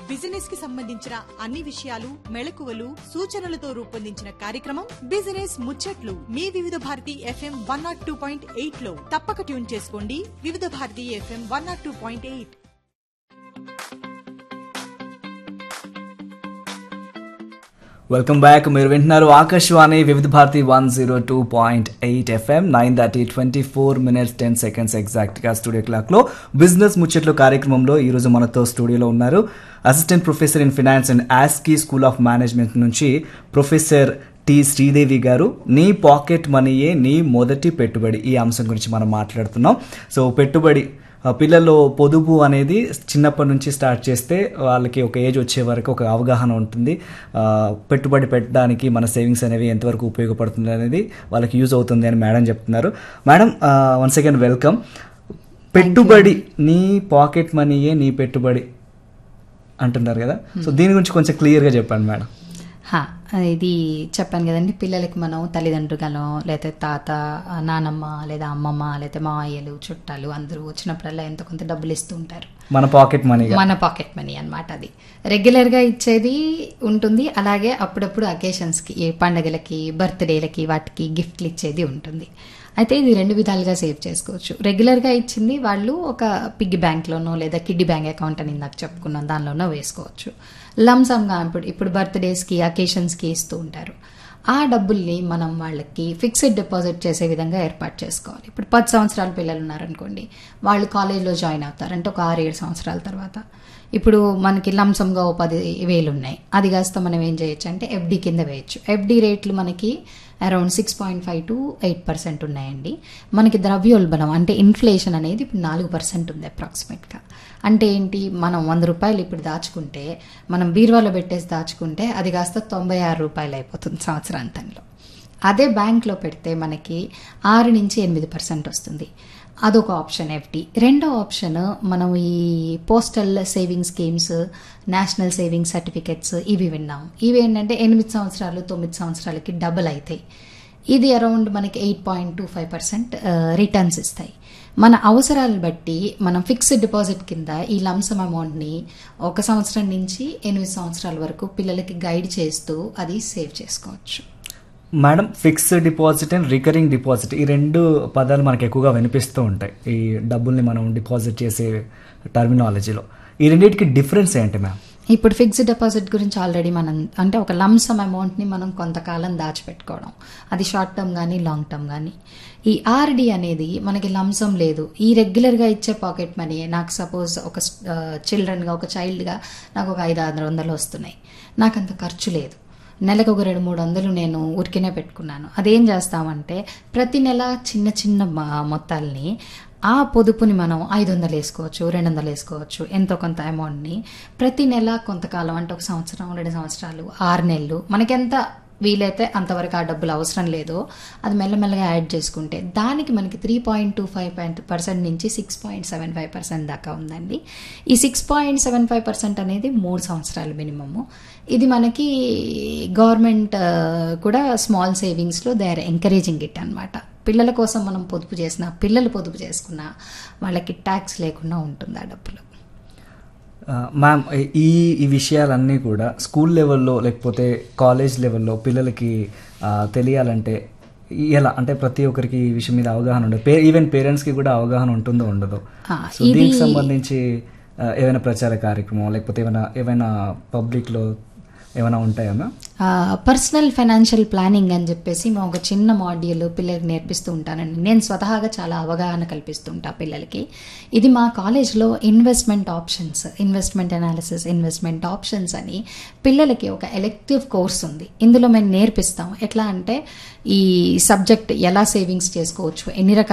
business కి సంబంధించిన అన్ని విషయాలు మెళకువలు సూచనలతో రూపొందించిన కార్యక్రమం బిజినెస్ ముచ్చట్లు మీ Vividh Bharati FM one nought two point eight లో తప్పక ట్యూన్ చేసుకోండి Vividh Bharati FM one nought two point eight welcome back మీరు వింటున్నారు Akashvani Vividh Bharati one zero two point eight FM nine thirty twenty four minutes ten seconds ఎగ్జాక్ట్గా స్టూడియో క్లాక్లో బిజినెస్ ముచ్చట్లు కార్యక్రమంలో ఈరోజు మనతో స్టూడియోలో ఉన్నారు assistant professor in finance and ASCI school of management నుంచి ప్రొఫెసర్ టి శ్రీదేవి గారు నీ పాకెట్ మనీయే నీ మొదటి పెట్టుబడి ఈ అంశం గురించి మనం మాట్లాడుతున్నాం సో పెట్టుబడి ఆ, పిల్లల్లో పొదుపు అనేది చిన్నప్పటి నుంచి స్టార్ట్ చేస్తే వాళ్ళకి ఒక ఏజ్ వచ్చే వరకు ఒక అవగాహన ఉంటుంది ఆ, పెట్టుబడి పెట్టడానికి మన సేవింగ్స్ అనేవి ఎంతవరకు ఉపయోగపడుతుంది అనేది వాళ్ళకి యూజ్ అవుతుంది అని మేడం చెప్తున్నారు మేడం వన్ సెకండ్ వెల్కమ్ పెట్టుబడి నీ పాకెట్ మనీయే నీ పెట్టుబడి అంటున్నారు కదా సో దీని గురించి కొంచెం క్లియర్గా చెప్పండి మేడం హా, ఇది చెప్పాను కదండి పిల్లలకి మనం తల్లిదండ్రులను లేదా తాత నానమ్మ లేదా అమ్మమ్మ లేదా మావయ్యలు చుట్టాలు అందరూ వచ్చినప్పుడల్లా ఎంతో కొంత డబ్బులు ఇస్తూ ఉంటారు మన పాకెట్ మనీగా మన పాకెట్ మనీ అన్నమాట అది రెగ్యులర్గా ఇచ్చేది ఉంటుంది అలాగే అప్పుడప్పుడు అకేషన్స్కి ఏ పండగలకి బర్త్డేలకి వాటికి గిఫ్ట్లు ఇచ్చేది ఉంటుంది అయితే ఇది రెండు విధాలుగా సేవ్ చేసుకోవచ్చు రెగ్యులర్గా ఇచ్చింది వాళ్ళు ఒక పిగ్గి బ్యాంక్లోనో లేదా కిడ్డీ బ్యాంక్ అకౌంట్ అని ఇందాక చెప్పుకున్నాం దానిలోనో వేసుకోవచ్చు లంసమ్గా ఇప్పుడు ఇప్పుడు బర్త్డేస్కి అకేషన్స్కి ఇస్తూ ఉంటారు ఆ డబ్బుల్ని మనం వాళ్ళకి ఫిక్స్డ్ డిపాజిట్ చేసే విధంగా ఏర్పాటు చేసుకోవాలి ఇప్పుడు పది సంవత్సరాల పిల్లలు ఉన్నారనుకోండి వాళ్ళు కాలేజ్లో జాయిన్ అవుతారు అంటే ఒక ఆరు ఏడు సంవత్సరాల తర్వాత ఇప్పుడు మనకి లంసంగా ఓ పది వేలు ఉన్నాయి అది కాస్త మనం ఏం చేయొచ్చు అంటే ఎఫ్డి కింద వేయచ్చు ఎఫ్డి రేట్లు మనకి around six point five to eight percent ఉన్నాయండి మనకి ద్రవ్యోల్బణం అంటే ఇన్ఫ్లేషన్ అనేది ఇప్పుడు నాలుగు పర్సెంట్ ఉంది అప్రాక్సిమేట్గా అంటే ఏంటి మనం వంద రూపాయలు ఇప్పుడు దాచుకుంటే మనం బీరువాలో పెట్టేసి దాచుకుంటే అది కాస్త తొంభై ఆరు రూపాయలు అయిపోతుంది సంవత్సరాంతంలో అదే బ్యాంక్లో పెడితే మనకి ఆరు నుంచి ఎనిమిది పర్సెంట్ వస్తుంది అదొక ఆప్షన్ ఎఫ్డి రెండో ఆప్షన్ మనం ఈ postal saving schemes national saving certificates ఇవి విన్నాం ఇవి ఏంటంటే ఎనిమిది సంవత్సరాలు తొమ్మిది సంవత్సరాలకి డబుల్ అవుతాయి ఇది అరౌండ్ మనకి eight point two five percent returns ఇస్తాయి మన అవసరాలను బట్టి మనం ఫిక్స్డ్ డిపాజిట్ కింద ఈ లంసమ్ అమౌంట్ని ఒక సంవత్సరం నుంచి ఎనిమిది సంవత్సరాల వరకు పిల్లలకి గైడ్ చేస్తూ అది సేవ్ చేసుకోవచ్చు madam fixed deposit and recurring deposit ఈ రెండు పదాలు మనకు ఎక్కువగా వినిపిస్తూ ఉంటాయి ఈ డబ్బుల్ని మనం డిపాజిట్ చేసే టర్మినాలజీలో ఈ రెండింటికి డిఫరెన్స్ ఏంటి మ్యామ్ ఇప్పుడు ఫిక్స్డ్ డిపాజిట్ గురించి ఆల్రెడీ మనం అంటే ఒక లంసమ్ అమౌంట్ని మనం కొంతకాలం దాచిపెట్టుకోవడం అది షార్ట్ టర్మ్ కానీ లాంగ్ టర్మ్ కానీ ఈ ఆర్డి అనేది మనకి లంసమ్ లేదు ఈ రెగ్యులర్గా ఇచ్చే పాకెట్ మనీ నాకు సపోజ్ ఒక చిల్డ్రన్గా ఒక చైల్డ్గా నాకు ఒక ఐదు ఆరు వందలు వస్తున్నాయి నాకు అంత ఖర్చు లేదు నెలకు ఒక రెండు మూడు వందలు నేను ఉరికినే పెట్టుకున్నాను అదేం చేస్తామంటే ప్రతి నెల చిన్న చిన్న మ- మొత్తాల్ని ఆ పొదుపుని మనం ఐదు వందలు వేసుకోవచ్చు రెండు వందలు వేసుకోవచ్చు ఎంతో కొంత అమౌంట్ని ప్రతి నెల కొంతకాలం అంటే ఒక సంవత్సరం రెండు సంవత్సరాలు ఆరు నెలలు మనకెంత వీలైతే అంతవరకు ఆ డబ్బులు అవసరం లేదో అది మెల్లమెల్లగా యాడ్ చేసుకుంటే దానికి మనకి three point two five percent నుంచి six point seven five percent దాకా ఉందండి ఈ six point seven five percent అనేది మూడు సంవత్సరాలు మినిమము ఇది మనకి గవర్నమెంట్ ఆ, కూడా స్మాల్ సేవింగ్స్లో దే ఆర్ ఎంకరేజింగ్ ఇట్ అనమాట పిల్లల కోసం మనం పొదుపు చేసిన పిల్లలు పొదుపు చేసుకున్న వాళ్ళకి ట్యాక్స్ లేకుండా ఉంటుంది ఆ డబ్బులు ఆ, మ్యామ్ ఈ ఈ విషయాలన్నీ కూడా స్కూల్ లెవెల్లో లేకపోతే కాలేజ్ లెవెల్లో పిల్లలకి ఆ, తెలియాలంటే ఎలా అంటే ప్రతి ఒక్కరికి ఈ విషయం మీద అవగాహన ఉండదు పే ఈవెన్ పేరెంట్స్కి కూడా అవగాహన ఉంటుందో ఉండదు ఆ, సో దీనికి సంబంధించి ఆ, ఏమైనా ప్రచార కార్యక్రమం లేకపోతే ఏమైనా ఏమైనా పబ్లిక్లో ఏమైనా ఉంటాయా మ్యామ్ పర్సనల్ ఫైనాన్షియల్ ప్లానింగ్ అని చెప్పేసి మేము ఒక చిన్న మాడ్యూల్ పిల్లలకి నేర్పిస్తూ ఉంటానండి నేను స్వతహాగా చాలా అవగాహన కల్పిస్తూ ఉంటా పిల్లలకి ఇది మా కాలేజ్లో investment options investment analysis investment options అని పిల్లలకి ఒక ఎలెక్టివ్ కోర్స్ ఉంది ఇందులో మేము నేర్పిస్తాం ఎట్లా అంటే ఈ సబ్జెక్ట్ ఎలా సేవింగ్స్ చేసుకోవచ్చు ఎన్ని రకాల